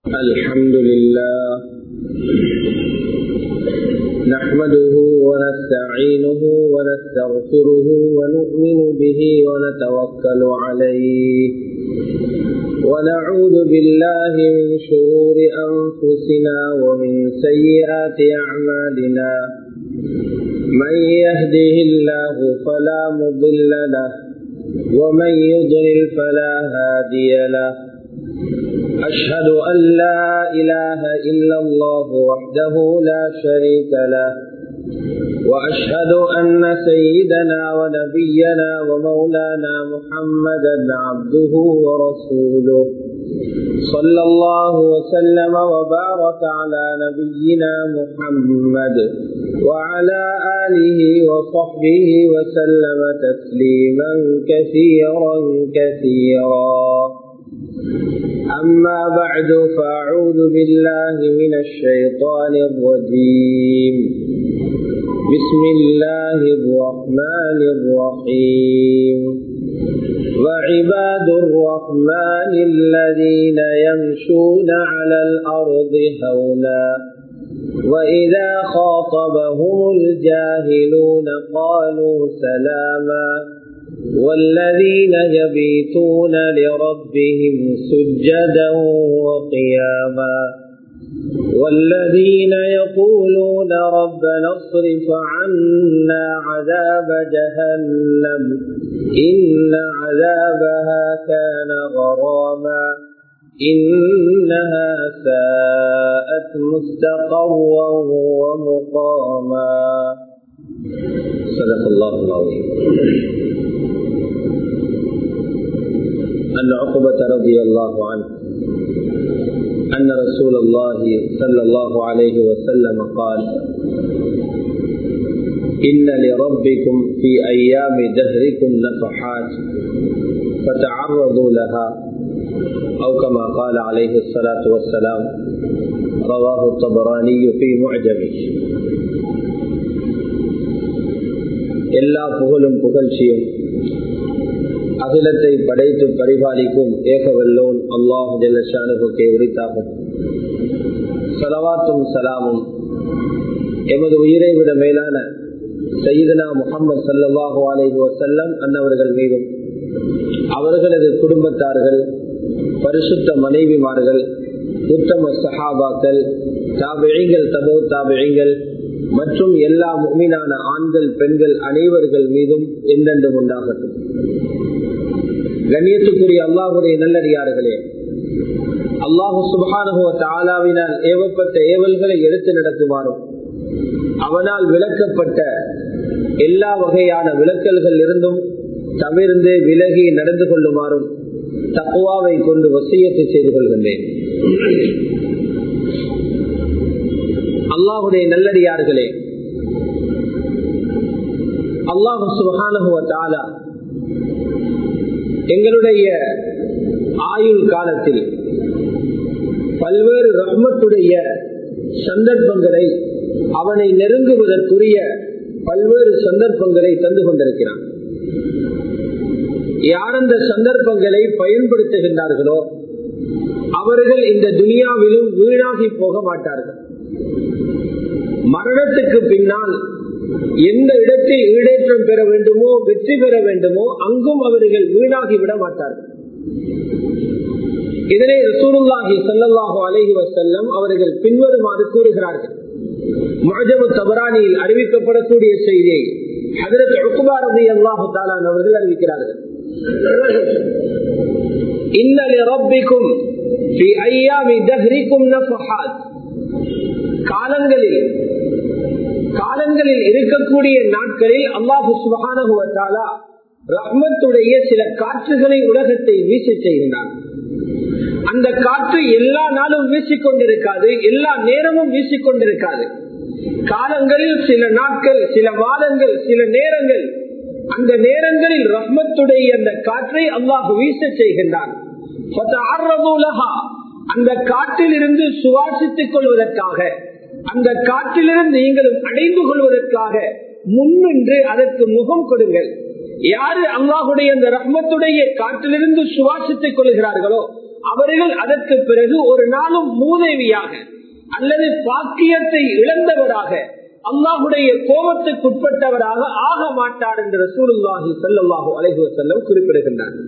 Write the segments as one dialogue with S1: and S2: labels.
S1: الحمد لله نحمده ونستعينه ونستغفره ونؤمن به ونتوكل عليه ونعوذ بالله من شرور أنفسنا ومن سيئات أعمالنا من يهده الله فلا مضل له ومن يضلل فلا هادي له أشهد أن لا إله إلا الله وحده لا شريك له وأشهد أن سيدنا ونبينا ومولانا محمدا عبده ورسوله صلى الله وسلم وبارك على نبينا محمد وعلى آله وصحبه وسلم تسليما كثيرا كثيرا أما بعد فأعوذ بالله من الشيطان الرجيم بسم الله الرحمن الرحيم وعباد الرحمن الذين يمشون على الأرض هونا وإذا خاطبهم الجاهلون قالوا سلاما والذين يبيتون لربهم سجدا وقياما والذين يقولون ربنا اصرف عنا عذاب جهنم إن عذابها كان غراما إنها ساءت مستقرا ومقاما صدق الله العظيم أن عقبة رضي الله عنه أن رسول الله صلى الله عليه وسلم قال إن لربكم في أيام دهركم نفحات فتعرضوا لها أو كما قال عليه الصلاة والسلام رواه الطبراني في معجمه எல்லா புகழும் புகழ்ச்சியும் அகிலத்தை படைத்து பரிபாலிக்கும் ஏகவல்லோன் அல்லாஹ் ஜல்லஷானுக்கே உரித்தாகும் சலவாத்தும் சலாமும் எமது உயிரை விட மேலான சையதனா முகமது சல்லாஹு அலைஹி வசல்லம் அன்னவர்கள் மீதும் அவர்களது குடும்பத்தார்கள் பரிசுத்த மனைவிமார்கள் உத்தம சஹாபாக்கள் தாபிழிங்கள் தபோ தாபிழிங்கள் மற்றும் எல்லா முக்மீனான ஆண்கள் பெண்கள் அனைவர்கள் மீதும் எந்தெண்டும் உண்டாகட்டும் கண்ணியத்துக்குரிய அல்லாஹுடைய நல்லடியார்களே அல்லாஹு சுபானுவ தாலாவினால் ஏவப்பட்ட ஏவல்களை எடுத்து நடத்துமாறும் அவனால் விளக்கப்பட்ட எல்லா வகையான விளக்கல்கள் இருந்தும் தவிர்ந்து விலகி நடந்து கொள்ளுமாறும் தக்குவாவை கொண்டு வசியத்தை செய்து கொள்கின்றேன் அல்லாஹுடைய நல்லடியார்களே அல்லாஹு சுபகானுவ தாலா எங்களுடைய ஆயுள் காலத்தில் பல்வேறு ரஹ்மத்துடைய சந்தர்ப்பங்களை அவனை நெருங்குவதற்குரிய பல்வேறு சந்தர்ப்பங்களை தந்து கொண்டிருக்கிறான் யார் அந்த சந்தர்ப்பங்களை பயன்படுத்துகின்றார்களோ அவர்கள் இந்த துனியாவிலும் வீணாகி போக மாட்டார்கள் மரணத்துக்கு பின்னால் எந்த இடத்தில் ஈடேற்றம் பெற வேண்டுமோ வெற்றி பெற வேண்டுமோ அங்கும் அவர்கள் வீணாகி விட மாட்டார்கள் இதனை ரசூலுல்லாஹி சல்லாஹூ அலஹி வசல்லம் அவர்கள் பின்வருமாறு கூறுகிறார்கள் மஜபு தபரானியில் அறிவிக்கப்படக்கூடிய செய்தியை ஹதரத் உக்குபாரதி அல்லாஹு தாலான் அவர்கள் அறிவிக்கிறார்கள் இன்னலி ரப்பிக்கும் في ايام دهركم نفحات காலங்களில் காலங்களில் இருக்கக்கூடிய நாட்களில் அல்லாஹு சுபகானுவத்தாலா ரஹ்மத்துடைய சில காற்றுகளை உலகத்தை வீசி செய்கின்றான் அந்த காற்று எல்லா நாளும் வீசிக்கொண்டிருக்காது எல்லா நேரமும் வீசிக்கொண்டிருக்காது காலங்களில் சில நாட்கள் சில வாரங்கள் சில நேரங்கள் அந்த நேரங்களில் ரஹ்மத்துடைய அந்த காற்றை அல்லாஹு வீச செய்கின்றான் அந்த காற்றில் இருந்து சுவாசித்துக் கொள்வதற்காக அந்த காற்றிலிருந்து நீங்களும் அடைந்து கொள்வதற்காக முன்னின்று அதற்கு முகம் கொடுங்கள் யாரு அல்லாஹுடைய அந்த ரஹ்மத்துடைய காற்றிலிருந்து சுவாசித்துக் கொள்கிறார்களோ அவர்கள் அதற்கு பிறகு ஒரு நாளும் மூதேவியாக அல்லது பாக்கியத்தை இழந்தவராக அல்லாஹுடைய கோபத்துக்குட்பட்டவராக ஆக மாட்டார் என்று ரசூலுல்லாஹி ஸல்லல்லாஹு அலைஹி வஸல்லம் குறிப்பிடுகின்றார்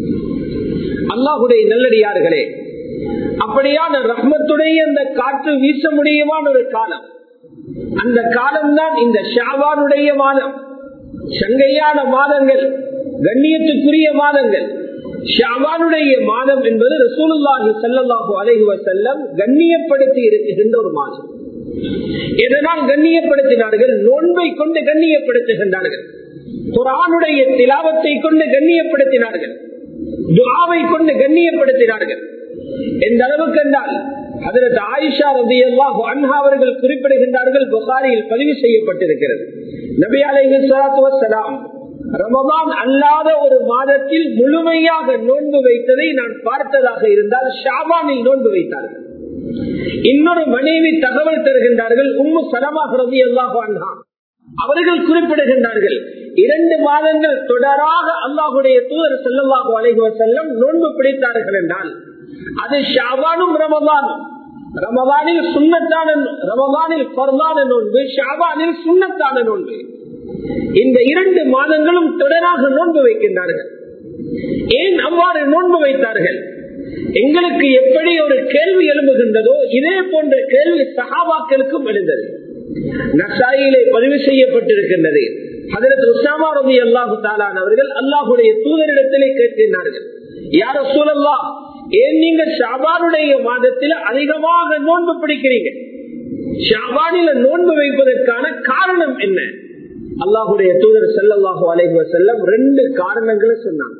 S1: அல்லாஹுடைய நல்லடியார்களே அப்படியான ரஹ்மத்துடைய அந்த காற்று வீச முடியுமான ஒரு காலம் அந்த காலம்தான் இந்த ஷாபானுடைய மாதம் சங்கையான மாதங்கள் கண்ணியத்துக்குரிய மாதங்கள் ஷாபானுடைய மாதம் என்பது ரசூலுல்லாஹி ஸல்லல்லாஹு அலைஹி வஸல்லம் கண்ணியப்படுத்தி இருக்குகின்ற ஒரு மாதம் எதனால் கண்ணியப்படுத்தினார்கள் நோன்பை கொண்டு கண்ணியப்படுத்துகின்றார்கள் குரானுடைய திலாவத்தை கொண்டு கண்ணியப்படுத்தினார்கள் துவாவை கொண்டு கண்ணியப்படுத்தினார்கள் எந்த அளவுக்கு என்றால் அதற்கு ஆயிஷா ரதி அன்ஹா அவர்கள் குறிப்பிடுகின்றார்கள் புகாரியில் பதிவு செய்யப்பட்டிருக்கிறது நபி அலைஹி ஸலாத்து வஸ்ஸலாம் ரமதான் அல்லாத ஒரு மாதத்தில் முழுமையாக நோன்பு வைத்ததை நான் பார்த்ததாக இருந்தால் ஷாபானில் நோன்பு வைத்தார்கள் இன்னொரு மனைவி தகவல் தருகின்றார்கள் உம்மு சலமாக ரவி அல்லாஹ் அன்ஹா அவர்கள் குறிப்பிடுகின்றார்கள் இரண்டு மாதங்கள் தொடராக அல்லாஹுடைய தூதர் செல்லல்லாஹு அலைஹி செல்லம் நோன்பு பிடித்தார்கள் என்றால் அது ஷாபானும் ரமதானும் ரமதானில் சுண்ணத்தான ரமதானில் பரதான நோன்பு ஷாபானில் சுண்ணத்தான நோன்பு இந்த இரண்டு மாதங்களும் தொடராக நோன்பு வைக்கின்றார்கள் ஏன் அவ்வாறு நோன்பு வைத்தார்கள் எங்களுக்கு எப்படி ஒரு கேள்வி எழும்புகின்றதோ இதே போன்ற கேள்வி சகாபாக்களுக்கும் எழுந்தது நசாயிலே பதிவு செய்யப்பட்டிருக்கின்றது அதற்கு உசாமா ரவி அல்லாஹு தாலான் அவர்கள் அல்லாஹுடைய தூதரிடத்திலே கேட்கின்றார்கள் யார சூழல்லா ஏன் நீங்க ஷாபானுடைய மாதத்தில் அதிகமாக நோன்பு பிடிக்கிறீங்க ஷாபானில நோன்பு வைப்பதற்கான காரணம் என்ன அல்லாஹுடைய தூதர் செல்லல்லாஹு அலைஹி செல்லம் ரெண்டு காரணங்களை சொன்னாங்க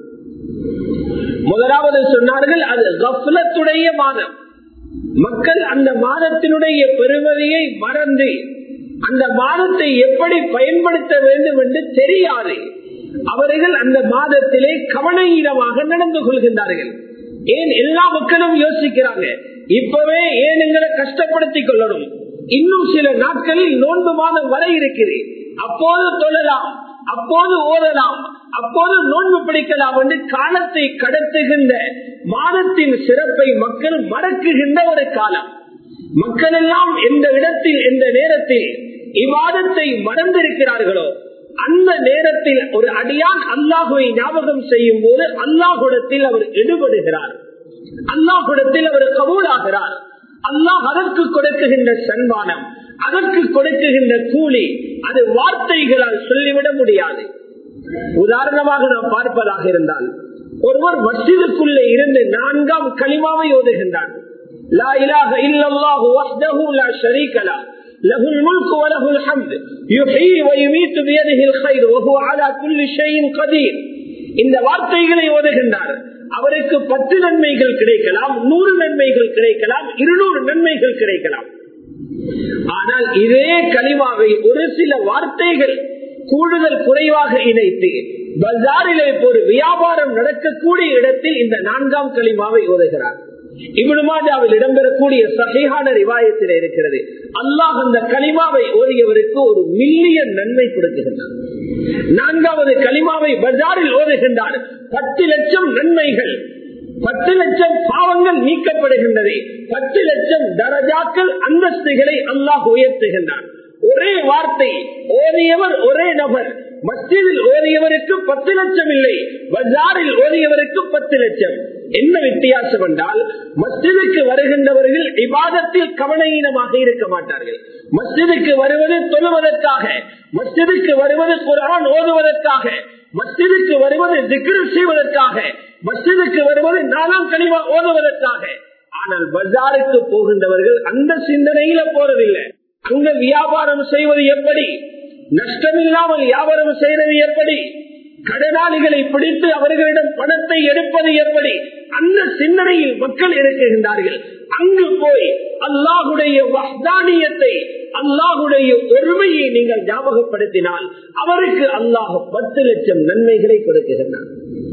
S1: முதலாவது சொன்னார்கள் அது கஃலத்துடைய மாதம் மக்கள் அந்த மாதத்தினுடைய பெருமதியை மறந்து அந்த மாதத்தை எப்படி பயன்படுத்த வேண்டும் என்று தெரியாது அவர்கள் அந்த மாதத்திலே கவனஈனமாக நடந்து கொள்கின்றார்கள் ஏன் எல்லா மக்களும் யோசிக்கிறாங்க இப்பவே ஏன் எங்களை கஷ்டப்படுத்திக் கொள்ளணும் இன்னும் சில நாட்களில் நோன்பு மாதம் வர இருக்குது அப்போது தொழலாம் அப்போது ஓதலாம் அப்போது நோன்பு பிடிக்கலாம் என்று காலத்தை கடத்துகின்ற மாதத்தின் சிறப்பை மக்கள் மறக்குகின்ற ஒரு காலம் மக்கள் எல்லாம் எந்த இடத்தில் எந்த நேரத்தில் இவ்வாதத்தை மறந்திருக்கிறார்களோ அந்த நேரத்தில் ஒரு அடியான் அல்லாஹுவை ஞாபகம் செய்யும் போது அல்லாஹுடத்தில் அவர் எடுபடுகிறார் அல்லாஹுடத்தில் அவர் கபூலாகிறார் அல்லாஹ் அதற்கு கொடுக்குகின்ற சன்மானம் அதற்கு கொடுக்குகின்ற கூலி அது வார்த்தைகளால் சொல்லிவிட முடியாது உதாரணமாக நாம் பார்ப்பதாக இருந்தால் ஒருவர் மஸ்ஜிதுக்குள்ளே இருந்து நான்காம் களிமாவை ஓதுகின்றான் லா இலாஹ இல்லல்லாஹு வஹ்தஹு லா ஷரீக லா له الملك وله الحمد يحيي ويميت بيده الخير وهو على كل شيء قدير இந்த வார்த்தைகளை ஓதுகின்றார் அவருக்கு பத்து நன்மைகள் கிடைக்கலாம் நூறு நன்மைகள் கிடைக்கலாம் இருநூறு நன்மைகள் கிடைக்கலாம் ஆனால் இதே களிமாவை ஒரு சில வார்த்தைகள் கூடுதல் குறைவாக இணைத்து பஜாரிலே ஒரு வியாபாரம் நடக்கக்கூடிய இடத்தில் இந்த நான்காம் களிமாவை ஓதுகிறார் இவனுமாஜாவில் இடம்பெறக்கூடிய சகையான ரிவாயத்தில் இருக்கிறது அல்லாஹ் அந்த களிமாவை ஓதியவருக்கு ஒரு மில்லியன் நன்மை கொடுக்குகின்றார் நான்காவது களிமாவை பஜாரில் ஓதுகின்றார் பத்து லட்சம் நன்மைகள் பத்து லட்சம் பாவங்கள் நீக்கப்படுகின்றது பத்து லட்சம் தரஜாக்கள் அந்தஸ்துகளை அல்லாஹ் உயர்த்துகின்றான் ஒரே வார்த்தை ஓதியவர் ஒரே நபர் மஸ்ஜிதில் ஓதியவருக்கு பத்து லட்சம் இல்லை பஜாரில் ஓதியவருக்கு பத்து லட்சம் என்ன வித்தியாசம் என்றால் மஸ்ஜிதுக்கு வருகின்றவர்கள் விவாதத்தில் கவனஈனமாக இருக்க மாட்டார்கள் மஸ்ஜிதுக்கு வருவது தொழுவதற்காக மஸ்ஜிதுக்கு வருவது குரான் ஓதுவதற்காக மஸ்ஜிதுக்கு வருவது திக்ரு செய்வதற்காக மஸ்ஜிதுக்கு வருவது நாலாம் கனிவா ஓதுவதற்காக ஆனால் பஜாருக்கு போகின்றவர்கள் அந்த சிந்தனையில போறதில்லை அங்க வியாபாரம் செய்வது எப்படி நஷ்டமில்லாமல் வியாபாரம் செய்வது எப்படி கடனாளிகளை பிடித்து அவர்களிடம் பணத்தை எடுப்பது எப்படி அந்த சிந்தனையில் மக்கள் இருக்குகின்றார்கள் அங்கு போய் அல்லாஹுடைய வஹ்தானியத்தை அல்லாஹுடைய ஒருமையை நீங்கள் ஞாபகப்படுத்தினால் அவருக்கு அல்லாஹ் பத்து லட்சம் நன்மைகளை கொடுக்குகின்றார்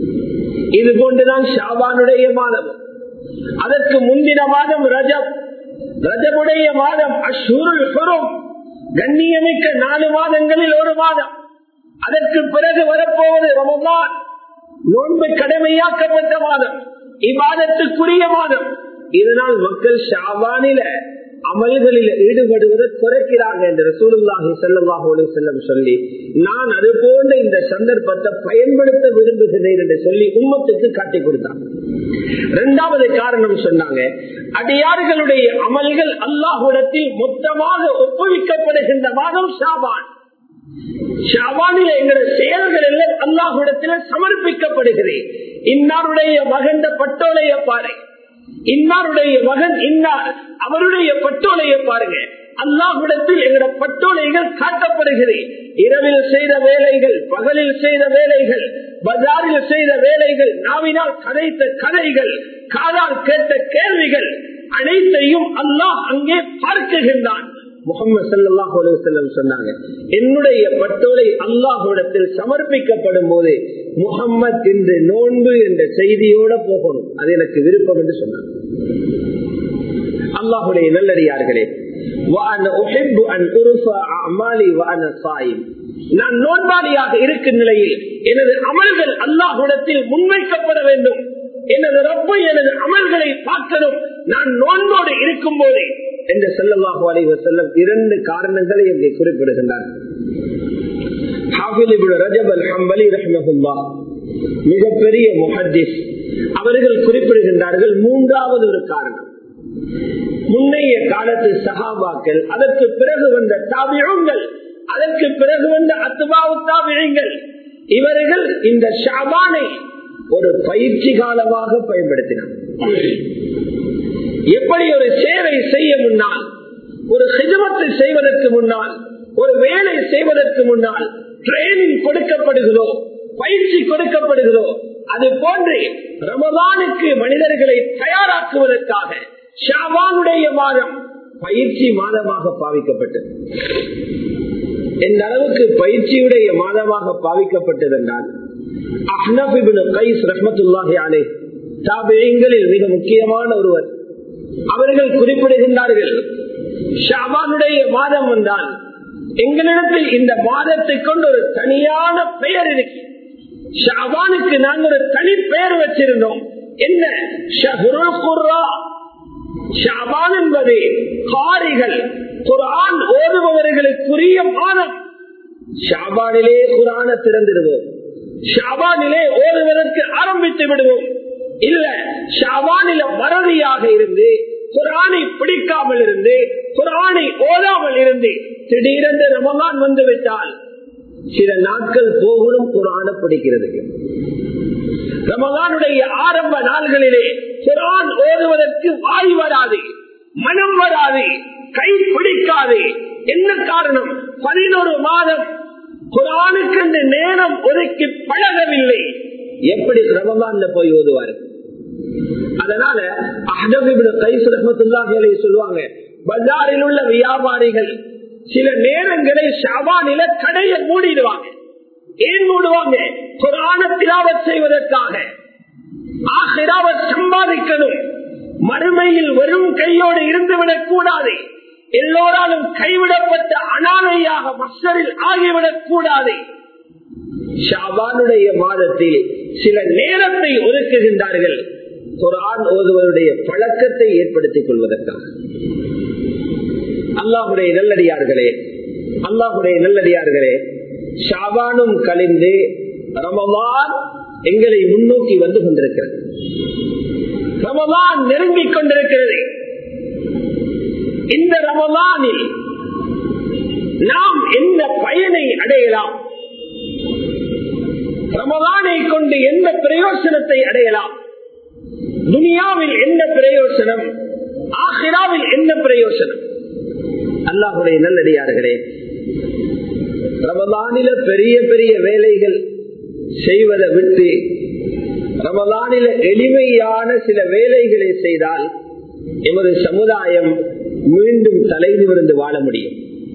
S1: இது போன்றுதான் ஷாபானுடைய மாதம் அதற்கு முந்தின மாதம் ரஜப் ரஜபுடைய மாதம் அஷூருல் ஹுரும் கண்ணியமிக்க நாலு மாதங்களில் ஒரு மாதம் அதற்கு பிறகு வரப்போவது ரமதான் நோன்பு கடமையாக்கப்பட்ட மாதம் இவாதத்துக்குரிய மாதம் இதனால் மக்கள் ஷாபானில அமல்களில் ஈடுபடுவதை குறைக்கிறாங்க என்று ரசூலுல்லாஹி ஸல்லல்லாஹு அலைஹி வஸல்லம் சொல்லி நான் அது போன்ற இந்த சந்தர்ப்பத்தை பயன்படுத்த விரும்புகிறேன் என்று சொல்லி உம்மத்துக்கு காட்டி கொடுத்தாங்க இரண்டாவது காரணம் சொன்னாங்க அடியார்களுடைய அமல்கள் அல்லாஹுடத்தில் மொத்தமாக ஒப்புவிக்கப்படுகின்ற மாதம் ஷாபான் ஷாபானில் எங்களுடைய செயல்கள் எல்லாம் அல்லாஹுடத்தில் சமர்ப்பிக்கப்படுகிறேன் இன்னாருடைய மகண்ட பட்டோலைய பாரு இன்னாருடைய மகன் இன்னார் அவருடைய பட்டோலைய பாருங்க அல்லாஹுடத்தில் எங்களுடைய பட்டோலைகள் காட்டப்படுகிறது இரவில் செய்த வேலைகள் பகலில் செய்த வேலைகள் பஜாரில் செய்த வேலைகள் நாவினால் கதைத்த கதைகள் காதால் கேட்ட கேள்விகள் அனைத்தையும் அல்லாஹ் அங்கே பார்க்குகின்றான் முகமது சல்லாஹ் செல்லம் சொன்னாங்க என்னுடைய பட்டோலை அல்லாஹுடத்தில் சமர்ப்பிக்கப்படும் போது முகம்மது என்று நோன்பு என்ற செய்தியோட போகணும் அது எனக்கு விருப்பம் என்று சொன்னாங்க அல்லாஹுடைய நல்லடியார்களே நான் நோன்பாளியாக இருக்கும் நிலையில் எனது அமல்கள் அல்லாஹுடத்தில் முன்வைக்கப்பட வேண்டும் எனது ரப்பை எனது அமல்களை பார்க்கணும் நான் நோன்போடு இருக்கும் போதே என்று செல்லல்லாஹு அலைவ செல்லம் இரண்டு காரணங்களை இங்கே குறிப்பிடுகின்றார் மிகப்பெரிய முஹத்திஸ் அவர்கள் குறிப்பிடுகின்றார்கள் மூன்றாவது ஒரு காரணம் முன்னைய காலத்து சகாபாக்கள் அதற்கு பிறகு வந்த தாபியங்கள் அதற்கு பிறகு வந்த அத்துபாவு தாபியங்கள் இவர்கள் இந்த ஷாபானை ஒரு பயிற்சி காலமாக பயன்படுத்தினார் எப்படி ஒரு சேவை செய்ய முன்னால் ஒரு சிஜமத்தை செய்வதற்கு முன்னால் ஒரு வேலை செய்வதற்கு முன்னால் ட்ரைனிங் கொடுக்கப்படுகிறோ பயிற்சி கொடுக்கப்படுகிறோ அது போன்று ரமதானுக்கு மனிதர்களை தயாராக்குவதற்காக ஷாபானுடைய மாதம் பயிற்சி மாதமாக பாவிக்கப்பட்டது எந்த அளவுக்கு பயிற்சியுடைய மாதமாக பாவிக்கப்பட்டது என்றால் மிக முக்கியமான ஒருவர் அவர்கள் குறிப்பிடுகின்றார்கள் ஷாபானுடைய மாதம் வந்தால் எங்களிடத்தில் இந்த மாதத்தை கொண்டு ஒரு தனியான பெயர் இருக்கு ஷாபானுக்கு நாங்கள் ஒரு தனி பெயர் வச்சிருந்தோம் என்ன ஷஹருல் குர்ரா ஷாபான் என்பது காரிகள் குரான் ஓதுபவர்களுக்குரிய மாதம் ஷாபானிலே குரான திறந்திடுவோம் ஷாபானிலே ஓதுவதற்கு ஆரம்பித்து விடுவோம் இல்ல ஷாபானில மறதியாக இருந்து குரானை பிடிக்காமல் இருந்து குரானை ஓதாமல் இருந்து திடீரென்று ரமலான் வந்து விட்டால் சில நாட்கள் போகணும் குரான பிடிக்கிறது ரமலானுடைய ஆரம்ப நாள்களிலே குரான் ஓதுவதற்கு வாய் வராது மனம் வராது கை பிடிக்காது என்ன காரணம் பதினோரு மாதம் குரானுக்கு இந்த நேரம் ஒதுக்கி பழகவில்லை எப்படி ரமலான்ல போய் ஓதுவாரு அதனால கைசுரமத்துல்லாஹிகளை சொல்லுவாங்க பஜாரில் உள்ள வியாபாரிகள் சில நேரங்களை ஷாபானில கடையை மூடிடுவாங்க ஏன் மூடுவாங்க குரான திலாவத் செய்வதற்காக ஆசிராவை சம்பாதிக்கணும் மறுமையில் வெறும் கையோடு இருந்துவிடக் கூடாது எல்லோராலும் கைவிடப்பட்ட அனாதையாக மஸ்டரில் ஆகிவிடக் கூடாது ஷாபானுடைய மாதத்தில் சில நேரத்தை ஒதுக்குகின்றார்கள் குரான் ஓதுவருடைய பழக்கத்தை ஏற்படுத்திக் கொள்வதற்காக அல்லாஹுடைய நல்லடியார்களே அல்லாஹுடைய நல்லடியார்களே ஷாபானும் கழிந்து ரமவான் எங்களை முன்னோக்கி வந்து கொண்டிருக்கிறது ரமவான் நெருங்கிக் கொண்டிருக்கிறது இந்த ரமவானில் நாம் என்ன பயனை அடையலாம் ரமவானை கொண்டு எந்த பிரயோசனத்தை அடையலாம் துனியாவில் என்ன பிரயோசனம் ஆஹிராவில் என்ன பிரயோசனம் அல்லாஹுடைய நல்லடியார்களே ரமலானில பெரிய பெரிய வேலைகள் செய்வதை விட்டு ரமலானில எளிமையான சில வேலைகளை செய்தால் எமது சமுதாயம் மீண்டும் தலை நிமிர்ந்து வாழ முடியும்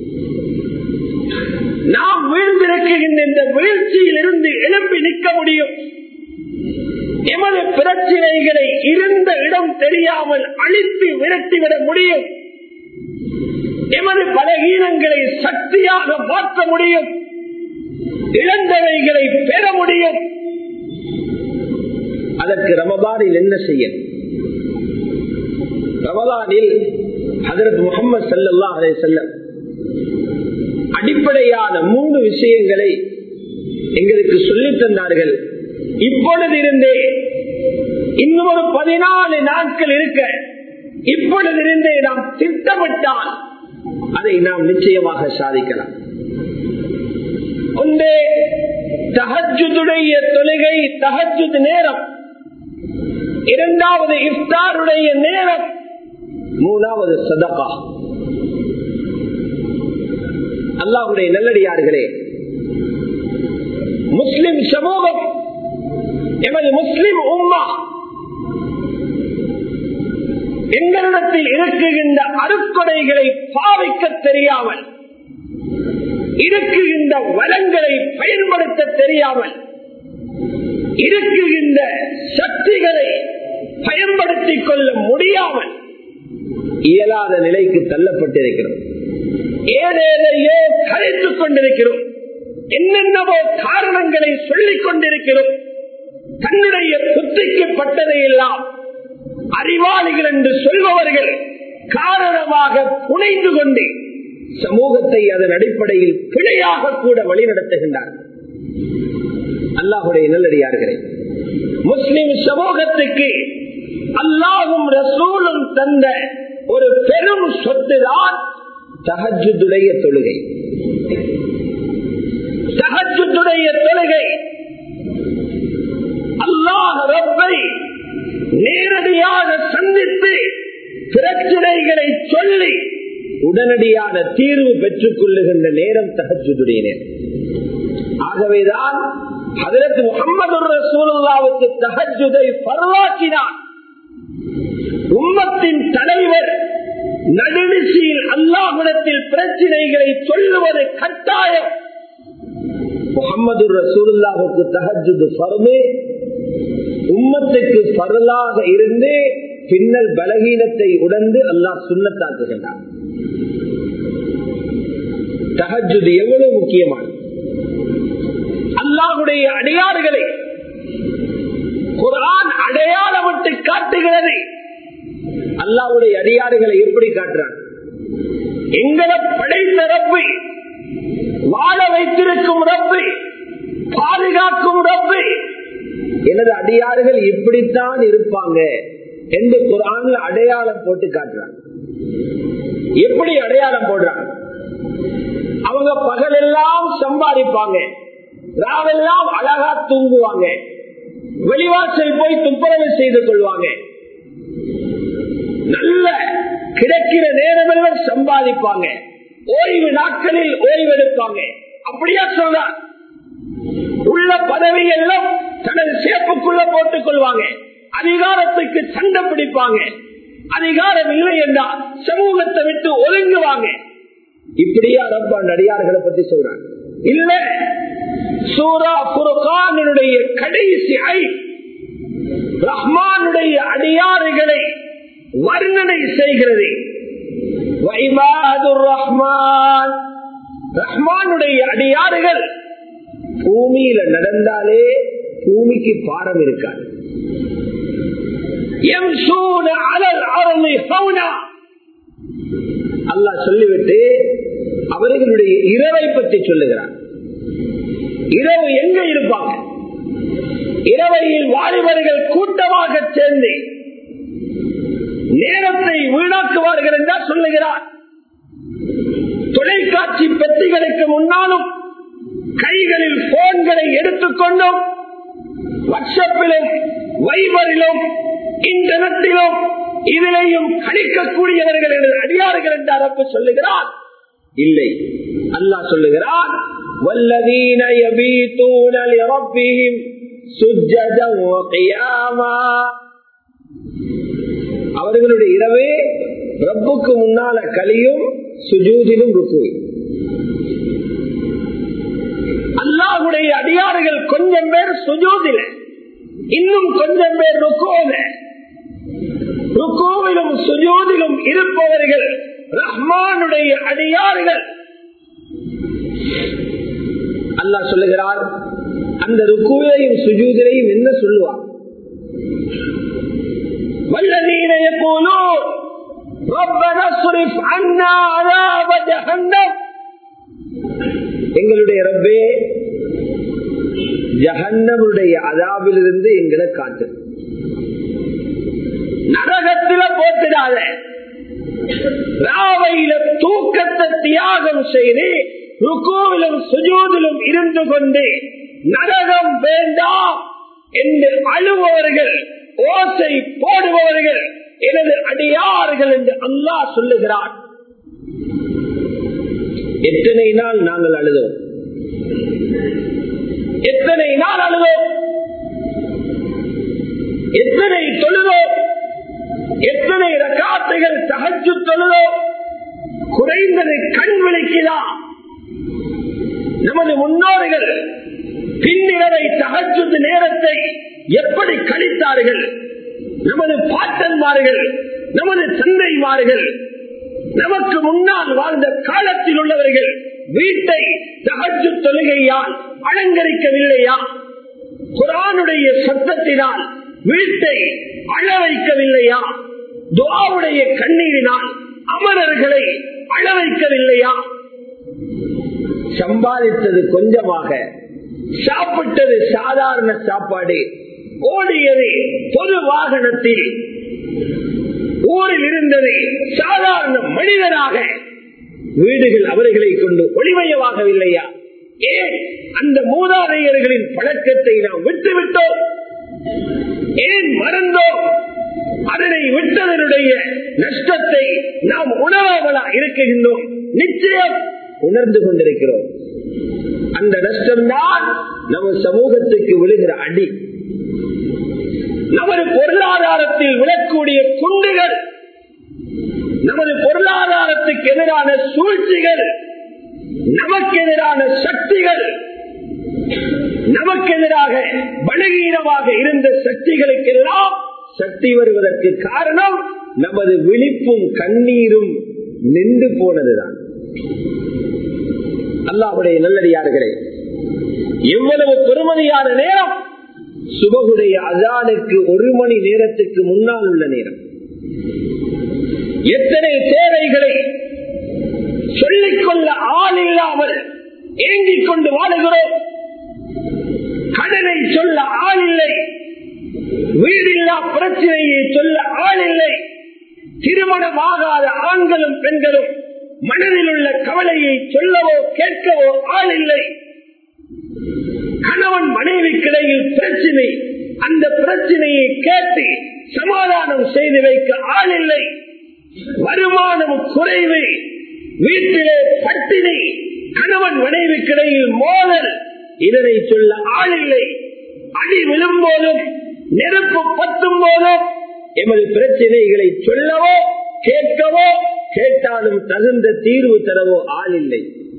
S1: நாம் வீழ்ந்திருக்கின்ற இந்த வீழ்ச்சியில் இருந்து எழுப்பி நிற்க முடியும் எமது பிரச்சனைகளை இருந்த இடம் தெரியாமல் அழித்து விரட்டிவிட முடியும் எமது பலகீனங்களை சக்தியாக மாற்ற முடியும் இழந்தவைகளை பெற முடியும் அதற்கு ரமபானில் என்ன செய்ய ரமதானில் ஹதரத் முகமது சல்லா அலே செல்லம் அடிப்படையான மூணு விஷயங்களை எங்களுக்கு சொல்லித் தந்தார்கள் இப்பொழுது இருந்தே இன்னும் ஒரு பதினாலு நாட்கள் இருக்க இப்பொழுது இருந்தே நாம் திட்டமிட்டால் அதை நாம் நிச்சயமாக சாதிக்கலாம் ஒன்றே தகஜுடைய தொழுகை தகஜுத் நேரம் இரண்டாவது இஃப்தாருடைய நேரம் மூணாவது சதகா அல்லாஹுடைய நல்லடியார்களே முஸ்லிம் சமூகம் எமது முஸ்லிம் உம்மா எங்களிடத்தில் இருக்குகின்ற அருக்கொடைகளை பாவிக்க தெரியாமல் இருக்குகின்ற வளங்களை பயன்படுத்த தெரியாமல் இருக்குகின்ற சக்திகளை பயன்படுத்திக் கொள்ள முடியாமல் இயலாத நிலைக்கு தள்ளப்பட்டிருக்கிறோம் ஏதேதையோ கலைத்துக் கொண்டிருக்கிறோம் என்னென்னவோ காரணங்களை சொல்லிக் கொண்டிருக்கிறோம் தன்னுடைய புத்திக்கு பட்டதை எல்லாம் அறிவாளிகள் என்று சொல்பவர்கள் காரணமாக புனைந்து கொண்டு சமூகத்தை அதன் அடிப்படையில் பிழையாக கூட வழிநடத்துகின்றார்கள் அல்லாஹுடைய நல்லடியார்களே முஸ்லிம் சமூகத்துக்கு அல்லாஹும் ரசூலும் தந்த ஒரு பெரும் சொத்து தான் தகஜுடைய தொழுகை தகஜுடைய தொழுகை அல்லாஹ் ரப்பை நேரடியாக சந்தித்து பிரச்சனைகளை சொல்லி உடனடியான தீர்வு பெற்றுக் கொள்ளுகின்ற நேரம் தகஜுடைய நேரம் ஆகவேதான் அதற்கு முகமது ரசூலுல்லாவுக்கு தகஜுதை பரவாக்கினான் உம்மத்தின் தலைவர் நடுநிசையில் அல்லாஹிடத்தில் பிரச்சனைகளை சொல்லுவது கட்டாயம் முகமது ரசூலுல்லாவுக்கு தகஜுது பரமே உம்மத்துக்கு பரலாக இருந்து பின்னல் பலகீனத்தை உடந்து அல்லாஹ் சுண்ணத்தாக்குகின்றான் தகஜுது எவ்வளவு முக்கியமானது அல்லாஹுடைய அடையாறுகளை குரான் அடையாளமிட்டு காட்டுகிறது அல்லாஹுடைய அடியாறுகளை எப்படி காட்டுறான் எங்களை படைத்த ரப்பு வாழ வைத்திருக்கும் ரப்பு பாதுகாக்கும் ரப்பு எனது அடியாறுகள் இப்படித்தான் இருப்பாங்க என்று குரான்ல அடையாளம் போட்டு காட்டுறாங்க எப்படி அடையாளம் போடுறாங்க அவங்க பகலெல்லாம் சம்பாதிப்பாங்க ராவெல்லாம் அழகா தூங்குவாங்க வெளிவாசல் போய் துப்புரவு செய்து கொள்வாங்க நல்ல கிடைக்கிற நேரமெல்லாம் சம்பாதிப்பாங்க ஓய்வு நாட்களில் ஓய்வெடுப்பாங்க அப்படியா சொல்ற உள்ள பதவி எல்லாம் தனது சேப்புக்குள்ள போட்டுக் கொள்வாங்க அதிகாரத்துக்கு சண்டை பிடிப்பாங்க அதிகாரம் இல்லை என்றால் சமூகத்தை விட்டு ஒதுங்குவாங்க இப்படியா ரப்பான் அடியார்களை பத்தி சொல்றாங்க இல்ல சூரா குருகானுடைய கடைசி ஐ ரஹ்மானுடைய அடியாறுகளை வர்ணனை செய்கிறது ரஹ்மான் ரஹ்மானுடைய அடியாறுகள் பூமியில நடந்தாலே பூமிக்கு பாரம் இருக்காது அல்லாஹ் சொல்லிவிட்டு அவர்களுடைய இரவை பற்றி சொல்லுகிறார் இரவு எங்க இருப்பாங்க இரவையில் வாலிபர்கள் கூட்டமாக சேர்ந்து நேரத்தை வீணாக்குவார்கள் என்றால் சொல்லுகிறார் தொலைக்காட்சி பெட்டிகளுக்கு முன்னாலும் கைகளில் போன்களை எடுத்துக்கொண்டும் வாட்ஸ்அப்பிலும் வைபரிலும் இன்டர்நெட்டிலும் இதிலையும் கணிக்கக்கூடியவர்கள் என்று அடியார்கள் என்று அரப்பு சொல்லுகிறார் இல்லை அல்லாஹ் சொல்லுகிறார் والذين يبيتون لربهم سجدا وقياما அவர்களுடைய இரவே ரப்புக்கு முன்னால கலியும் சுஜூதிலும் ருக்கு அல்லாஹுடைய அடியாறுகள் கொஞ்சம் பேர் சுஜூதில இன்னும் கொஞ்சம் பேர் ருக்கோல ருக்கோவிலும் சுஜூதிலும் இருப்பவர்கள் ரஹ்மானுடைய அடியாறுகள் அல்லாஹ் சொல்லுகிறார் அந்த ருக்குவையும் சுஜூதிலையும் என்ன சொல்லுவார் والذين يقولون ربنا اصرف عنا عذاب جهنم எங்களுடைய ரப்பே ஜஹன்னமுடைய அதாவிலிருந்து எங்களை காட்டு நரகத்தில போட்டுடாத ராவையில தூக்கத்தை தியாகம் செய்து ருக்கோவிலும் சுஜூதிலும் இருந்து கொண்டு நரகம் வேண்டாம் என்று அழுபவர்கள் ஓசை போடுபவர்கள் எனது அடியார்கள் என்று அல்லாஹ் சொல்லுகிறார் எத்தனை நாள் நாங்கள் அழுதோம் எத்தனை நாள் அழுதோம் எத்தனை தொழுதோம் எத்தனை ரகாத்துகள் தகச்சு தொழுதோம் குறைந்தது கண் விழிக்குதா நமது முன்னோர்கள் பின்னிரவை தகச்சு நேரத்தை எப்படி கழித்தார்கள் நமது பாட்டன்மார்கள் நமது தந்தைமார்கள் நமக்கு முன்னால் வாழ்ந்த காலத்தில் உள்ளவர்கள் வீட்டை தகச்சு தொழுகையால் அலங்கரிக்கவில்லையா குரானுடைய சத்தத்தினால் வீட்டை அழ வைக்கவில்லையா துவாவுடைய கண்ணீரினால் அமரர்களை அழ வைக்கவில்லையா சம்பாதித்தது கொஞ்சமாக சாப்பிட்டது சாதாரண சாப்பாடு ஓடியது பொது வாகனத்தில் ஊரில் இருந்தது சாதாரண மனிதனாக வீடுகள் அவர்களை கொண்டு ஒளிமயமாகவில்லையா ஏன் அந்த மூதாதையர்களின் பழக்கத்தை நாம் விட்டுவிட்டோம் ஏன் மறந்தோம் அதனை விட்டதனுடைய நஷ்டத்தை நாம் உணராமலா இருக்குகின்றோம் நிச்சயம் உணர்ந்து கொண்டிருக்கிறோம் அந்த நஷ்டம்தான் நம்ம சமூகத்துக்கு விழுகிற அடி நமது பொருளாதாரத்தில் விழக்கூடிய குண்டுகள் நமது பொருளாதாரத்துக்கு எதிரான சூழ்ச்சிகள் நமக்கு எதிரான சக்திகள் நமக்கு எதிராக பலகீனமாக இருந்த சக்திகளுக்கெல்லாம் சக்தி வருவதற்கு காரணம் நமது விழிப்பும் கண்ணீரும் நின்று போனதுதான் அல்லாவுடைய நல்லடியார்களே எவ்வளவு பெருமதியான நேரம் சுபகுடைய அசானுக்கு ஒரு மணி நேரத்துக்கு முன்னால் உள்ள நேரம் எத்தனை தேவைகளை சொல்லிக்கொள்ள ஆள் இல்லாமல் ஏங்கிக் கொண்டு வாழுகிறோம் கடனை சொல்ல ஆள் இல்லை வீடில்லா பிரச்சனையை சொல்ல ஆள் இல்லை திருமணமாகாத ஆண்களும் பெண்களும் மனதில் உள்ள கவலையை சொல்லவோ கேட்கவோ ஆள் இல்லை கணவன் மனைவிக்கிடையில் பிரச்சனை அந்த பிரச்சனையை கேட்டு சமாதானம் செய்து வைக்க ஆள் இல்லை வருமானம் குறைவு வீட்டிலே பட்டினி கணவன் மனைவிக்கிடையில் மோதல் இதனை சொல்ல ஆள் இல்லை அடி விழும் போதும் நெருப்பு பத்தும் போதும் எமது பிரச்சனைகளை சொல்லவோ கேட்கவோ கேட்டாலும் தகுந்த தீர்வு தரவோ ஆள் இல்லை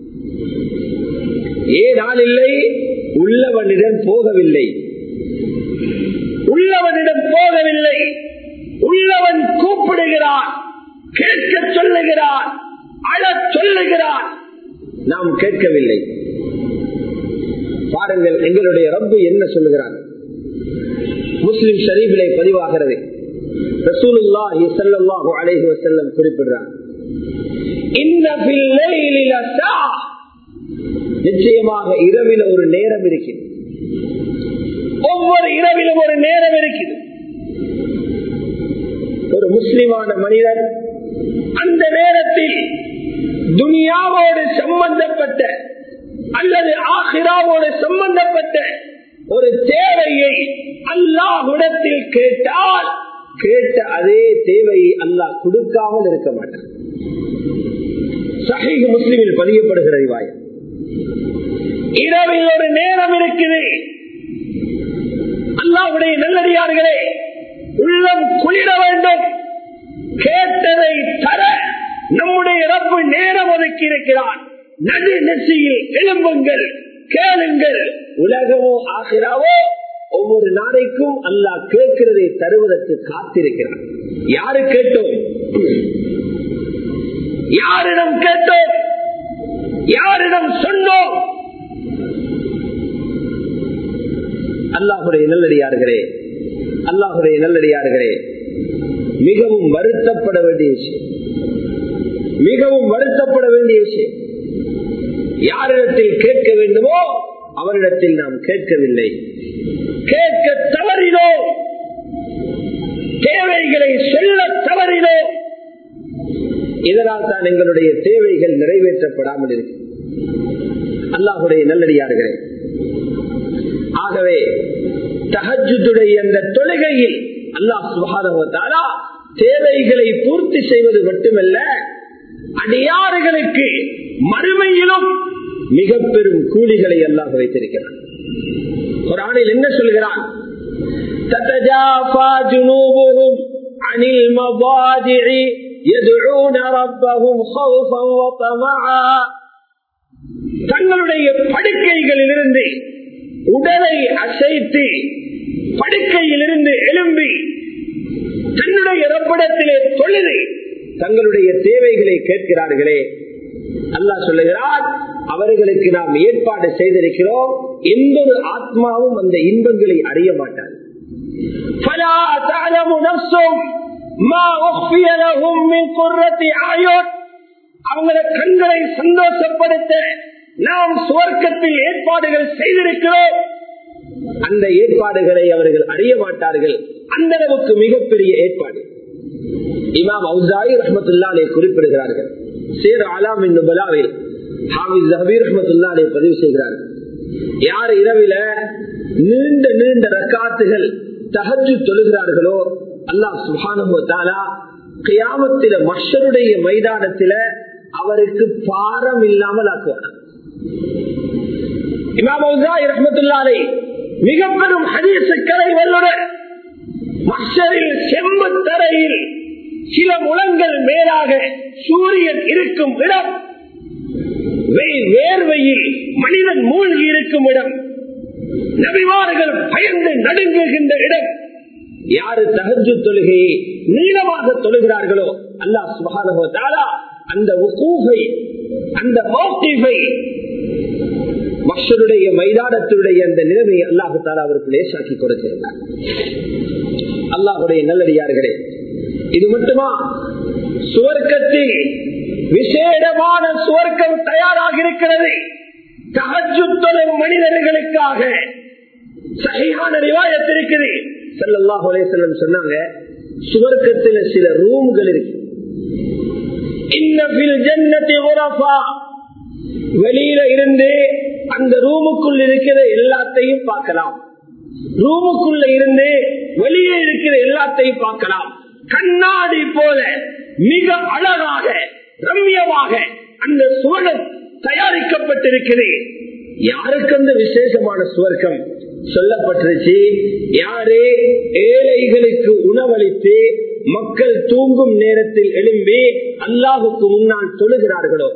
S1: ஏன் ஆள் இல்லை உள்ளவனிடம் போகவில்லை உள்ளவனிடம் போகவில்லை உள்ளவன் கூப்பிடுகிறான் கேட்க சொல்லுகிறான் அழ சொல்லுகிறான் நாம் கேட்கவில்லை பாருங்கள் எங்களுடைய ரப்பு என்ன சொல்லுகிறான் முஸ்லிம் ஷரீஃபிலே பதிவாகிறது ரசூலுல்லாஹி ஸல்லல்லாஹு அலைஹி வஸல்லம் குறிப்பிடுறார் இன்ன ஃபில் லைலி லஸா நிச்சயமாக இரவில் ஒரு நேரம் இருக்கிறது ஒவ்வொரு இரவிலும் ஒரு நேரம் இருக்குது ஒரு முஸ்லிமான மனிதன் அந்த நேரத்தில் துனியாவோடு சம்பந்தப்பட்ட அல்லது ஆஹிராவோடு சம்பந்தப்பட்ட ஒரு தேவையை அல்லாஹுடத்தில் கேட்டால் கேட்ட அதே தேவையை அல்லாஹ் கொடுக்காமல் இருக்க மாட்டான் சஹீஹ் முஸ்லிமில் பதியப்படுகிற ரிவாயம் இரவில் ஒரு நேரம் இருக்குது அல்லாவுடைய நல்லடியார்களே உள்ளம் குளிர வேண்டும் கேட்டதை தர நம்முடைய ரப்பு நேரம் ஒதுக்கி இருக்கிறான் நடு நெசியில் எழும்புங்கள் கேளுங்கள் உலகமோ ஆகிறாவோ ஒவ்வொரு நாளைக்கும் அல்லாஹ் கேட்கிறதை தருவதற்கு காத்திருக்கிறான் யாரு கேட்டோம் யாரிடம் கேட்டோம் யாரிடம் சொன்னோம் அல்லாஹுடைய நல்லடியார்களே அல்லாஹுடைய நல்லடியார்களே மிகவும் வருத்தப்பட வேண்டிய விஷயம் மிகவும் வருத்தப்பட வேண்டிய விஷயம் யாரிடத்தில் கேட்க வேண்டுமோ அவரிடத்தில் நாம் கேட்கவில்லை கேட்க தவறினோ தேவைகளை சொல்ல தவறினோ இதனால் தான் எங்களுடைய தேவைகள் நிறைவேற்றப்படாமல் இருக்கு அல்லாஹுடைய நல்லடியார்களே ஆகவே தகஜுடைய அந்த தொழுகையில் அல்லாஹ் சுகாதாரத்தாலா தேவைகளை பூர்த்தி செய்வது மட்டுமல்ல அடியாறுகளுக்கு மறுமையிலும் மிக பெரும் கூலிகளை அல்லாஹ் வைத்திருக்கிறான் குரானில் என்ன சொல்கிறான் تتجافى جنوبهم عن المضاجع يدعون ربهم خوفا وطمعا தங்களுடைய படுக்கைகளிலிருந்து உடலை அசைத்து படுக்கையிலிருந்து எழும்பி தன்னுடைய ரப்பிடத்திலே தொழுது தங்களுடைய தேவைகளை கேட்கிறார்களே அல்லாஹ் சொல்லுகிறார் அவர்களுக்கு நாம் ஏற்பாடு செய்திருக்கிறோம் எந்த ஒரு ஆத்மாவும் அந்த இன்பங்களை அறிய மாட்டார் فلا تعلم نفس ما أخفي لهم من قرة أعين அவங்கள கண்களை சந்தோஷப்படுத்த நாம் சுவர்க்கத்தில் ஏற்பாடுகள் செய்திருக்கிறோம் அந்த ஏற்பாடுகளை அவர்கள் அறிய மாட்டார்கள் அந்த அளவுக்கு மிகப்பெரிய ஏற்பாடு இமாம் அவுசாயி ரஹமத்துல்லாலே குறிப்பிடுகிறார்கள் சேர் அலாம் என்னும் பலாவில் ஹாமிஸ் ஜஹபீர் ரஹமத்துல்லாலே பதிவு செய்கிறார்கள் யார் இரவில நீண்ட நீண்ட ரக்காத்துகள் தகஜு தொழுகிறார்களோ அல்லாஹ் சுபானுவத்தாலா கியாமத்தில மஷருடைய மைதானத்தில அவருக்கு பாரம் இல்லாமல் ஆக்குவார் இமாமத்துல்லாலை மிக பெரும் ஹதீசுக்கரை வல்லுடன் மஷரில் செம்பு தரையில் சில முழங்கள் மேலாக சூரியன் இருக்கும் இடம் வேர்வையில் மனிதன் மூழ்கி இருக்கும் இடம் நபிமார்கள் பயந்து நடுங்குகின்ற இடம் யாரு தகஜு தொழுகையை நீளமாக தொழுகிறார்களோ அல்லாஹ் சுகானா அந்த உக்கூஃபை அந்த மோட்டிஃபை மக்களுடைய மைதானத்தினுடைய அந்த நிலைமையை அல்லாஹு தாலா அவருக்கு லேசாக்கி கொடுத்திருந்தார் அல்லாஹுடைய நல்லடியார்களே இது மட்டுமா சுவர்க்கத்தில் விசேடமான சுவர்க்கம் தயாராக இருக்கிறது தகஜுத்தொழும் மனிதர்களுக்காக சகையான ரிவாயத் இருக்குது செல்லல்லாஹ் அலேசல்லம் சொன்னாங்க சுவர்க்கத்தில் சில ரூம்கள் இருக்கு வெளியில இருந்து அந்த ரூமுக்குள் இருக்கிற எல்லாத்தையும் பார்க்கலாம் ரூமுக்குள்ள இருந்து வெளியே இருக்கிற எல்லாத்தையும் பார்க்கலாம் கண்ணாடி போல மிக அழகாக ரம்யமாக அந்த சுவனம் தயாரிக்கப்பட்டிருக்கிறது யாருக்கு அந்த விசேஷமான சுவர்க்கம் சொல்லப்பட்டிருச்சு யாரே ஏழைகளுக்கு உணவளித்து மக்கள் தூங்கும் நேரத்தில் எழும்பி அல்லாஹுக்கு முன்னால் தொழுகிறார்களோ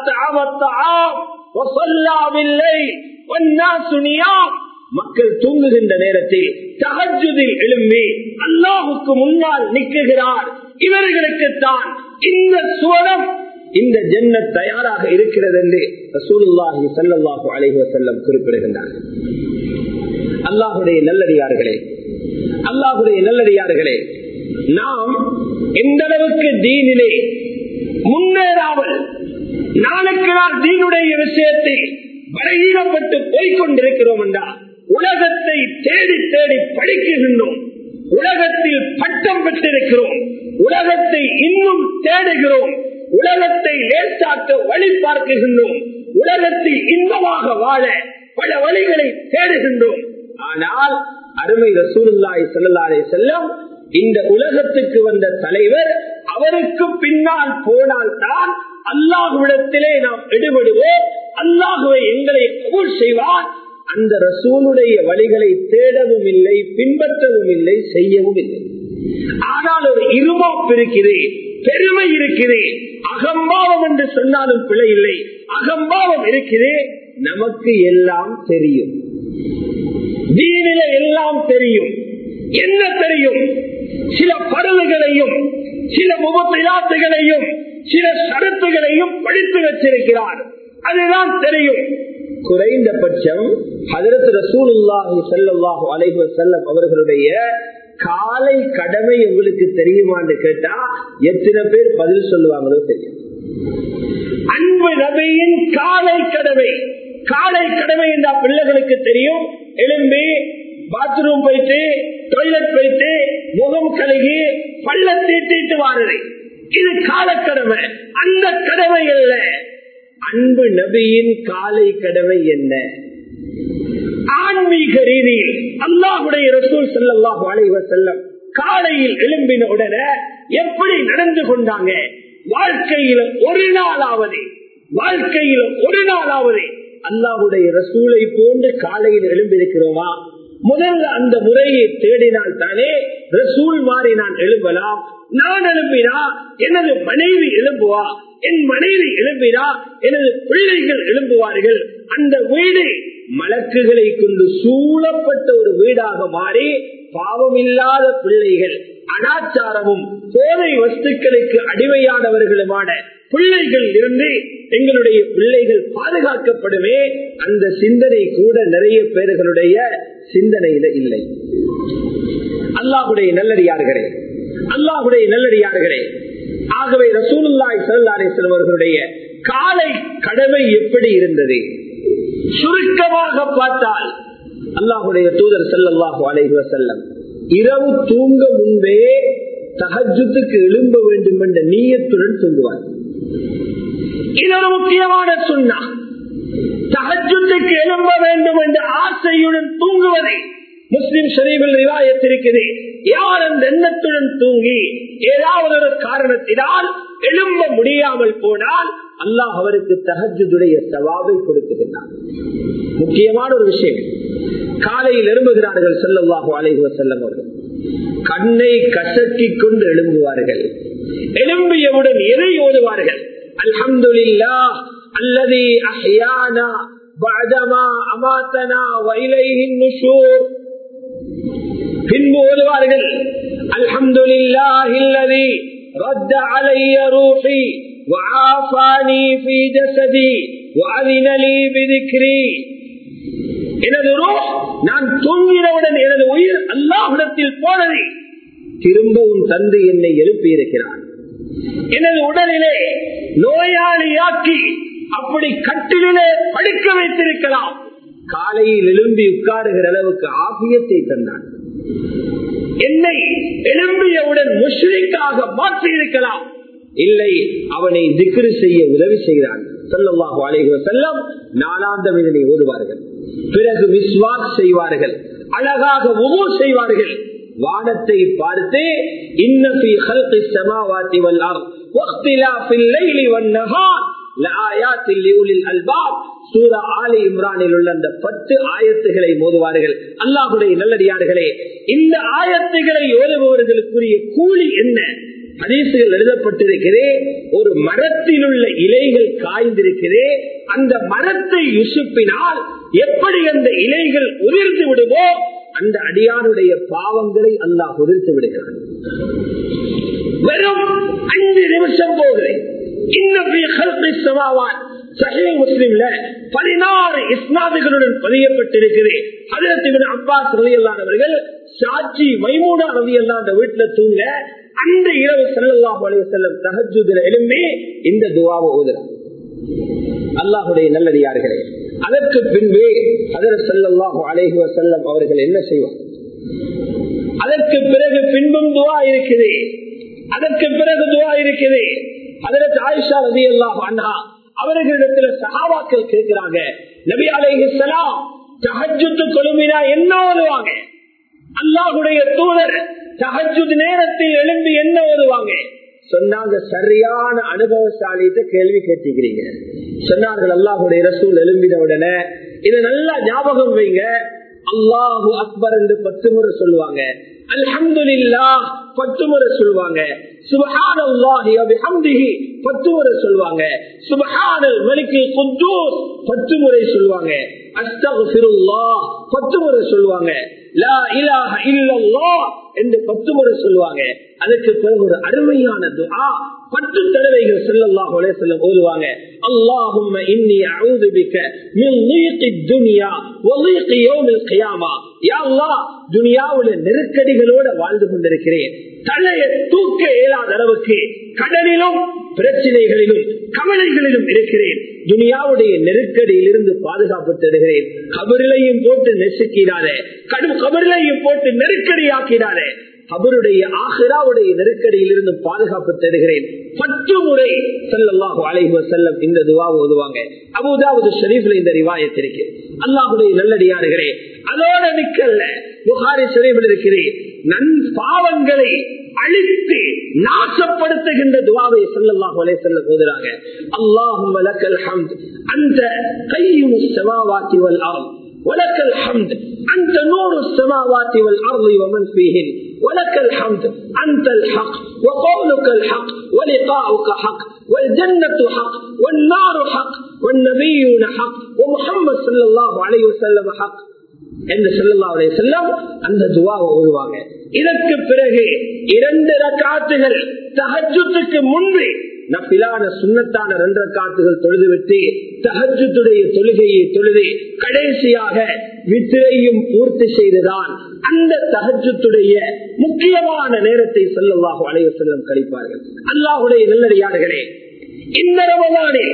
S1: மக்கள் தூங்குகின்ற நேரத்தில் தகஜுதில் எழும்பி அல்லாஹுக்கு முன்னால் நிற்குகிறார் இவர்களுக்கு தான் இந்த சுவனம் இந்த ஜென்ன தயாராக இருக்கிறது என்று ரசூலுல்லாஹி சல்லாஹு அலைஹி செல்லம் குறிப்பிடுகின்றார்கள் அல்லாஹுடைய நல்லடியார்களே அல்லாஹுடைய நல்லடியார்களே நாம் எந்த அளவுக்கு தீனிலே முன்னேறாமல் நாளுக்கு நாள் தீனுடைய விஷயத்தில் பலகீனப்பட்டு போய்கொண்டிருக்கிறோம் என்றால் உலகத்தை தேடி தேடி படிக்குகின்றோம் உலகத்தில் பட்டம் பெற்றிருக்கிறோம் உலகத்தை இன்னும் தேடுகிறோம் உலகத்தை லேசாக்க வழி பார்க்குகின்றோம் உலகத்தில் இன்பமாக வாழ பல வழிகளை தேடுகின்றோம் ஆனால் அருமை ரசூலுல்லாய் செல்லலாரே செல்லம் இந்த உலகத்துக்கு வந்த தலைவர் அவருக்கு பின்னால் போனால் தான் அல்லாஹுவிடத்திலே நாம் எடுபடுவோம் அல்லாஹுவை எங்களை கபூல் செய்வார் அந்த ரசூலுடைய வழிகளை தேடவும் இல்லை பின்பற்றவும் இல்லை செய்யவும் இல்லை ஆனால் ஒரு இருமாப்பு இருக்கிறேன் பெருமை இருக்கிறேன் அகம்பாவம் என்று சொன்னாலும் பிழை இல்லை அகம்பாவம் இருக்கிறேன் நமக்கு எல்லாம் தெரியும் தீனில எல்லாம் தெரியும் என்ன தெரியும் சில பருவுகளையும் சில முகப்பிலாத்துகளையும் சில சரத்துகளையும் படித்து வச்சிருக்கிறார் அதுதான் தெரியும் குறைந்தபட்சம் ஹதரத் ரசூலுல்லாஹி ஸல்லல்லாஹு அலைஹி வஸல்லம் அவர்களுடைய காலை கடமை உங்களுக்கு தெரியுமான்னு கேட்டா எத்தனை பேர் பதில் சொல்லுவாங்களோ தெரியும் அன்பு நபியின் காலை கடமை காலை கடமை என்ற பிள்ளைகளுக்கு தெரியும் எழும்பி பாத்ரூம் போயிட்டு டாய்லெட் போயிட்டு முகம் கழுகி பள்ள தீட்டிட்டு வாரது இது காலக்கடமை அந்த கடமை அல்ல அன்பு நபியின் காலை கடமை என்ன ஆன்மீக ரீதியில் அல்லாஹுடைய ரசூல் செல்லல்லாஹு அலைவ செல்லம் காலையில் எழும்பின உடனே எப்படி நடந்து கொண்டாங்க வாழ்க்கையில ஒரு நாளாவது வாழ்க்கையில ஒரு நாளாவது அல்லாஹுடைய ரசூலை போன்று காலையில் எழும்பியிருக்கிறோமா முதல்ல அந்த முறையை தேடினால் தானே ரசூல் மாறி நான் எழும்பலாம் நான் எழுப்பினா எனது மனைவி எழும்புவா என் மனைவி எழுப்பினா எனது பிள்ளைகள் எழும்புவார்கள் அந்த வீடு மலக்குகளை கொண்டு சூழப்பட்ட ஒரு வீடாக மாறி பாவமில்லாத பிள்ளைகள் அனாச்சாரமும் போதை வஸ்துக்களுக்கு அடிமையானவர்களுமான பிள்ளைகள் இருந்து எங்களுடைய பிள்ளைகள் பாதுகாக்கப்படுமே அந்த சிந்தனை கூட நிறைய பேர்களுடைய சிந்தனையில இல்லை அல்லாஹுடைய நல்லடியார்களே அல்லாஹுடைய நல்லடியார்களே ஆகவே ரசூலுல்லாய் சல்லாரை செல்வர்களுடைய காலை கடமை எப்படி இருந்தது சுருக்கமாக பார்த்தால் அல்லாஹுடைய தூதர் செல்லல்லாஹு அலைஹி வசல்லம் இரவு தூங்க முன்பே தகஜத்துக்கு எழும்ப வேண்டும் என்ற நீயத்துடன் தூங்குவார் இது ஒரு முக்கியமான சுண்ணா தகஜத்துக்கு எழும்ப வேண்டும் என்ற ஆசையுடன் தூங்குவதை முஸ்லிம் ஷரீபில் ரிவாயத்திருக்கிறது யார் அந்த எண்ணத்துடன் தூங்கி ஏதாவது ஒரு காரணத்தினால் எழும்ப முடியாமல் போனால் அல்லாஹ் அவருக்கு தகஜுடைய சவாவை கொடுக்குகின்றார் முக்கியமான ஒரு விஷயம் காலையில் எழும்புகிறார்கள் செல்லவாக அலைஹுவ செல்லம் அவர்கள் கண்ணை கசக்கி கொண்டு எழும்புவார்கள் எழும்பியவுடன் எதை ஓதுவார்கள் அல்ஹம்துலில்லா அல்லது அஹ்யானா بعدما أماتنا وإليه النشور பின்பு ஓதுவார்கள் அல்ஹம்துலில்லாஹி அல்லதி رد علي روحي وعافاني في جسدي وأذن لي بذكري எனது ரூஹ் நான் தூங்கினவுடன் எனது உயிர் அல்லாஹிடத்தில் போனது திரும்பவும் தந்து என்னை எழுப்பி இருக்கிறான் எனது உடலிலே நோயாளியாக்கி அப்படி கட்டிலே படுக்க வைத்திருக்கலாம் காலையில் எழும்பி உட்காருகிற அளவுக்கு ஆபியத்தை தந்தான் என்னை எழும்பியவுடன் முஷ்ரிக்காக மாற்றி இருக்கலாம் இல்லை அவனை திக்ரு செய்ய உதவி செய்கிறான் செல்லவாக அழைகுவ செல்லம் நாலாந்தம் இதனை ஓதுவார்கள் பிறகு விஸ்வாஸ் செய்வார்கள் அழகாக உமோ செய்வார்கள் வானத்தை பார்த்து இன்னபி ஹல்கி சமாவாத்தி வல்லார் واختلاف الليل والنهار لآيات لأولي الألباب சூரா ஆலி இம்ரானில் உள்ள அந்த பத்து ஆயத்துகளை மோதுவார்கள் அல்லாஹுடைய நல்லடியார்களே இந்த ஆயத்துகளை ஓதுபவர்களுக்குரிய கூலி என்ன ஹதீசுகள் எழுதப்பட்டிருக்கிறே ஒரு மரத்தில் உள்ள இலைகள் காய்ந்திருக்கிறே அந்த மரத்தை யுசுப்பினால் எப்படி அந்த இலைகள் உதிர்ந்து விடுமோ அந்த அடியானுடைய பாவங்களை அல்லாஹ் உதிர்த்து விடுகிறான் வெறும் அஞ்சு நிமிஷம் போகிறேன் முஸ்லிம்ல பதினாறு இஸ்லாமிகளுடன் பதியப்பட்டிருக்கிறது அதற்கு அப்பாஸ் ரவியல்லானவர்கள் சாட்சி மைமூனா ரவியல்லா அந்த வீட்டுல தூங்க அந்த இரவு செல்லல்லாம் அலைய செல்லம் தகஜுதில் எழும்பி இந்த துவாவை ஓதுறார் அல்லாஹுடைய நல்லடியார்களே அதற்கு பின்பு அதர் செல்லல்லாஹு அலைஹுவ செல்லம் அவர்கள் என்ன செய்வார் அதற்கு பிறகு பின்பும் துவா இருக்குது அதற்கு பிறகு துவா இருக்குது அதற்கு ஆயிஷா ரதி அல்லாஹ் அண்ணா அவர்களிடத்துல சகாபாக்கள் கேட்கிறாங்க நபி அலைஹி சலாம் தஹஜுத்து கொழுமினா என்ன ஓதுவாங்க அல்லாஹுடைய தூதர் தஹஜுத் நேரத்தில் எழும்பி என்ன ஓதுவாங்க சொன்னாங்க சரியான அனுபவசாலித்த கேள்வி கேட்டுக்கிறீங்க சொன்னார்கள் அல்லாஹுடைய ரசூல் எழும்பின உடனே இதை நல்லா ஞாபகம் வைங்க அல்லாஹு அக்பர் என்று பத்து முறை சொல்லுவாங்க அல்ஹம்துலில்லா பத்து முறை சொல்லுவாங்க சுபஹானல்லாஹி வபிஹம்திஹி பத்து முறை சொல்லுவாங்க சுபஹானல் மலிக்கில் குத்தூஸ் பத்து முறை சொல்லுவாங்க அஸ்தக்ஃபிருல்லாஹ் பத்து முறை சொல்லுவாங்க லா இலாஹ இல்லல்லாஹ் என்று பத்து முறை சொல்லுவாங்க அதுக்கு பிறகு ஒரு அருமையான துஆ பத்து தடவைகள் செல்லல்லாஹு அலைஹி வஸல்லம் ஓதுவாங்க اللهم إني أعوذ بك من ضيق الدنيا وضيق يوم القيامة يا الله துனியாவுல நெருக்கடிகளோட வாழ்ந்து கொண்டிருக்கிறேன் தலையை தூக்க இயலாத அளவுக்கு கடலிலும் பிரச்சனைகளிலும் கவலைகளிலும் இருக்கிறேன் துனியாவுடைய நெருக்கடியிலிருந்து பாதுகாப்பு தருகிறேன் கபரிலையும் போட்டு நெசுக்கிறாரே கடும் கபரிலையும் போட்டு நெருக்கடியாக்கிறாரே அவருடைய ஆஹிராவுடைய நெருக்கடியிலிருந்து பாதுகாப்பு தருகிறேன் பத்து முறை செல்லல்லாஹு அலைஹு செல்லம் இந்த துவா ஓதுவாங்க அபுதாவது ஷரீஃப்ல இந்த ரிவாயத்திற்கு அல்லாஹுடைய நல்லடியாருகிறே அதோட நிக்கல்ல புகாரி ஷரீஃபில் இருக்கிறேன் நன் பாவங்களை அழித்து நாசப்படுத்துகின்ற துவாவை செல்லல்லாஹு அலைஹி செல்லம் ஓதுறாங்க அல்லாஹும் லக்கல் ஹம்த் அந்த கையும் செவாவாத்தி வல் அர்த் ولك الحمد أنت نور السماوات والأرض ومن فيهن ولك الحمد أنت الحق وقولك الحق ولقاؤك حق والجنة حق والنار حق والنبيون حق ومحمد صلى الله عليه وسلم حق என்று செல்லல்லாவுடைய செல்லம் அந்த துவாவை ஓதுவாங்க இதற்கு பிறகு இரண்டு ரக்காத்துகள் தகஜத்துக்கு முன்பு நப்பிலான சுண்ணத்தான ரெண்டு காத்துகள் தொழுது விட்டு தகஜத்துடைய தொழுகையை தொழுது கடைசியாக வித்திரையும் பூர்த்தி செய்துதான் அந்த தகஜத்துடைய முக்கியமான நேரத்தை செல்லவாக அலைய செல்லம் கழிப்பார்கள் அல்லாஹுடைய நல்லடியார்களே இந்த ரமதானில்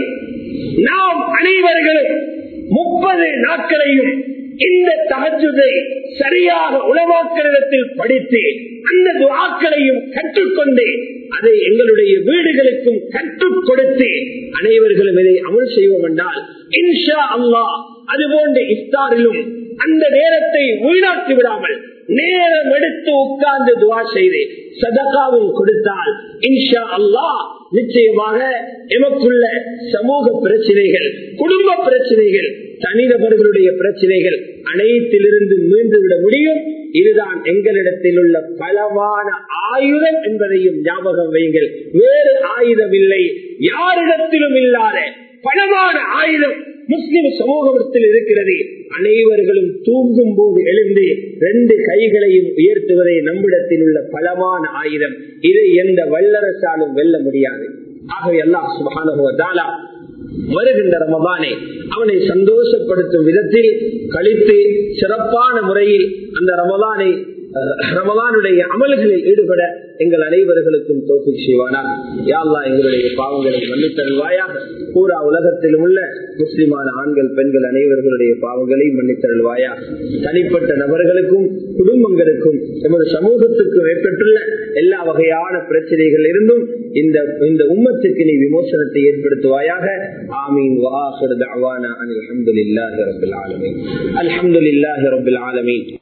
S1: நாம் அனைவர்களும் முப்பது நாட்களையும் இந்த தகஜுதை சரியாக உளவாக்களிடத்தில் படித்து அந்த துவாக்களையும் கற்றுக்கொண்டு அதை எங்களுடைய வீடுகளுக்கும் கற்றுக் கொடுத்து அனைவர்களும் இதை அமல் செய்வோம் என்றால் இன்ஷா அல்லாஹ் அதுபோன்ற இஃப்தாரிலும் அந்த நேரத்தை வீணாக்கி விடாமல் நேரம் எடுத்து உட்கார்ந்து துவா செய்து சதகாவும் கொடுத்தால் இன்ஷா அல்லாஹ் நிச்சயமாக எமக்குள்ள சமூக பிரச்சனைகள் குடும்ப பிரச்சனைகள் தனிநபர்களுடைய பிரச்சனைகள் அனைத்திலிருந்து மீண்டு விட முடியும் இதுதான் எங்களிடத்தில் உள்ள பலமான ஆயுதம் என்பதையும் ஞாபகம் வையுங்கள் வேறு ஆயுதம் இல்லை யாரிடத்திலும் இல்லாத பலமான ஆயுதம் முஸ்லிம் சமூகத்தில் இருக்கிறது அனைவர்களும் தூங்கும் போது எழுந்து ரெண்டு கைகளையும் உயர்த்துவதே நம்மிடத்தில் உள்ள பலமான ஆயுதம் இதை எந்த வல்லரசாலும் வெல்ல முடியாது ஆகவே அல்லாஹ் சுபானுவதாலா வருகின்ற ரமபானை அவனை சந்தோஷப்படுத்தும் விதத்தில் கழித்து சிறப்பான முறையில் அந்த ரமதானை ரமதானுடைய அமல்களில் ஈடுபட எங்கள் அனைவர்களுக்கும் தோப்பி செய்வானா யாழ்லா எங்களுடைய பாவங்களை மன்னித்தருள்வாயாக பூரா உலகத்திலும் உள்ள முஸ்லிமான ஆண்கள் பெண்கள் அனைவர்களுடைய பாவங்களை மன்னித்தருள்வாயா தனிப்பட்ட நபர்களுக்கும் குடும்பங்களுக்கும் எமது சமூகத்துக்கும் ஏற்பட்டுள்ள எல்லா வகையான பிரச்சனைகள் இருந்தும் இந்த இந்த உம்மத்துக்கு நீ விமோசனத்தை ஏற்படுத்துவாயாக ஆமீன் வாஹர் தவானா அனில் அஹமதுல்லாஹி ரபில் ஆலமீன் அல்ஹம்துலில்லாஹி ரபில் ஆலமீன்